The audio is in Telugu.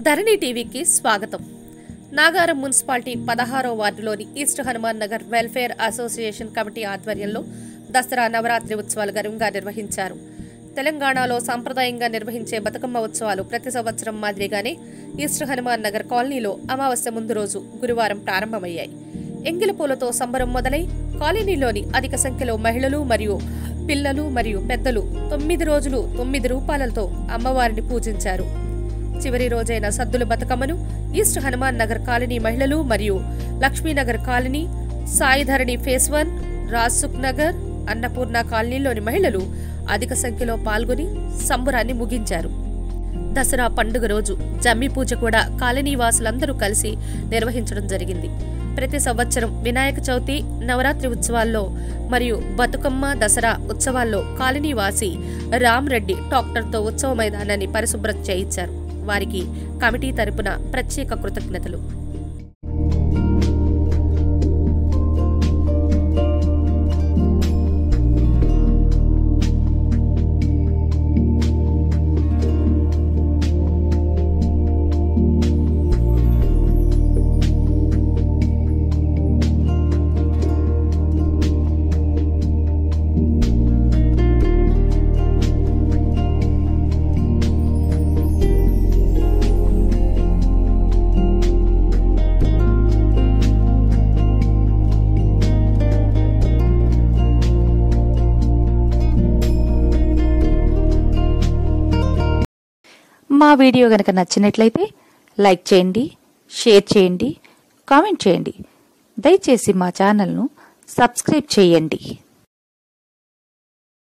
ధరణి టీవీకి స్వాగతం నాగారం మున్సిపాలిటీ పదహారో వార్డులోని east Hanuman Nagar welfare association committee ఆధ్వర్యంలో దసరా నవరాత్రి ఉత్సవాలు ఘనంగా నిర్వహించారు తెలంగాణలో సాంప్రదాయంగా నిర్వహించే బతుకమ్మ ఉత్సవాలు ప్రతి సంవత్సరం మాదిరిగానే ఈస్ట్ హనుమాన్ నగర్ కాలనీలో అమావాస్య ముందు రోజు గురువారం ప్రారంభమయ్యాయి ఎంగిలి పూలతో సంబరం మొదలై కాలనీలోని అధిక సంఖ్యలో మహిళలు మరియు పిల్లలు మరియు పెద్దలు తొమ్మిది రోజులు తొమ్మిది రూపాయలతో అమ్మవారిని పూజించారు చివరి రోజైన సద్దుల బతుకమ్మను ఈస్ట్ హనుమాన్ నగర్ కాలనీ మహిళలు మరియు Lakshminagar colony Saidharani phase one Rajsukh Nagar Annapurna కాలనీలోని మహిళలు అధిక సంఖ్యలో పాల్గొని సంబురాన్ని ముగించారు దసరా పండుగ రోజు జమ్మి పూజ కూడా కాలనీ వాసులందరూ కలిసి నిర్వహించడం జరిగింది ప్రతి సంవత్సరం వినాయక చవితి నవరాత్రి ఉత్సవాల్లో మరియు బతుకమ్మ దసరా ఉత్సవాల్లో కాలనీ వాసి రామ్ రెడ్డి ట్రాక్టర్తో ఉత్సవ మైదానాన్ని పరిశుభ్రం చేయించారు వారికి కమిటీ తరపున ప్రత్యేక కృతజ్ఞతలు మా వీడియో గనక నచ్చినట్లయితే లైక్ చేయండి షేర్ చేయండి కామెంట్ చేయండి దయచేసి మా ఛానల్ను సబ్స్క్రైబ్ చేయండి